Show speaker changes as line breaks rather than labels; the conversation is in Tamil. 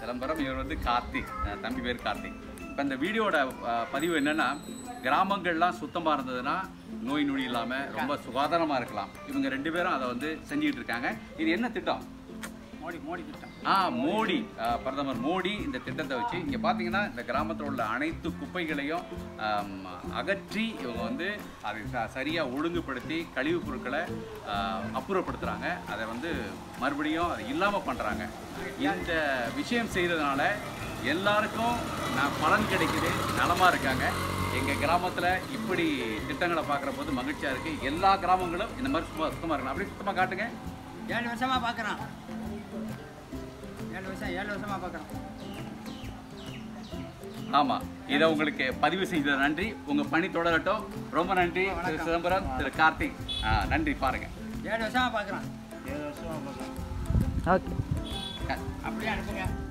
சிதம்பரம் இவர் வந்து கார்த்திக் அஹ் தம்பி பேர் கார்த்திக் இப்போ இந்த வீடியோட அஹ், பதிவு என்னன்னா கிராமங்கள்லாம் சுத்தமாக இருந்ததுன்னா நோய் நொடி இல்லாமல் ரொம்ப சுகாதாரமாக இருக்கலாம் இவங்க ரெண்டு பேரும் அதை வந்து செஞ்சுக்கிட்டு இருக்காங்க இது என்ன திட்டம்
மோடி மோடி திட்டம்
ஆ மோடி ஆ, பிரதமர் மோடி இந்த திட்டத்தை வச்சு இங்கே பார்த்தீங்கன்னா இந்த கிராமத்தில் உள்ள அனைத்து குப்பைகளையும் ஆம், அகற்றி இவங்க வந்து அதை ச- சரியா ஒழுங்குபடுத்தி கழிவுப் பொருட்களை ஆ, அப்புறப்படுத்துகிறாங்க அதை வந்து மறுபடியும் அதை இல்லாமல் பண்ணுறாங்க இந்த விஷயம் செய்கிறதுனால எல்லாருக்கும் நான் பலன் கிடைக்குது நலமாக இருக்காங்க எங்கள் கிராமத்தில் இப்படி திட்டங்களை பார்க்குற போது மகிழ்ச்சியாக இருக்குது எல்லா கிராமங்களும் இந்த மாதிரி சும்மா சுத்தமாக இருக்கணும் அப்படி சுத்தமாக காட்டுங்க
ஏழு வருஷமா பார்க்குறோம் ஏழு வருஷம் ஏழு வருஷமா பார்க்குறோம்
ஆமா இதை உங்களுக்கு பதிவு செய்த நன்றி உங்க பணி தொடரட்டும் ரொம்ப நன்றி திரு சிதம்பரம் திரு கார்த்திக் ஆ, நன்றி பாருங்க
ஏழு வருஷமா பார்க்குறோம்
ஓகே
அப்படியே அனுப்புங்க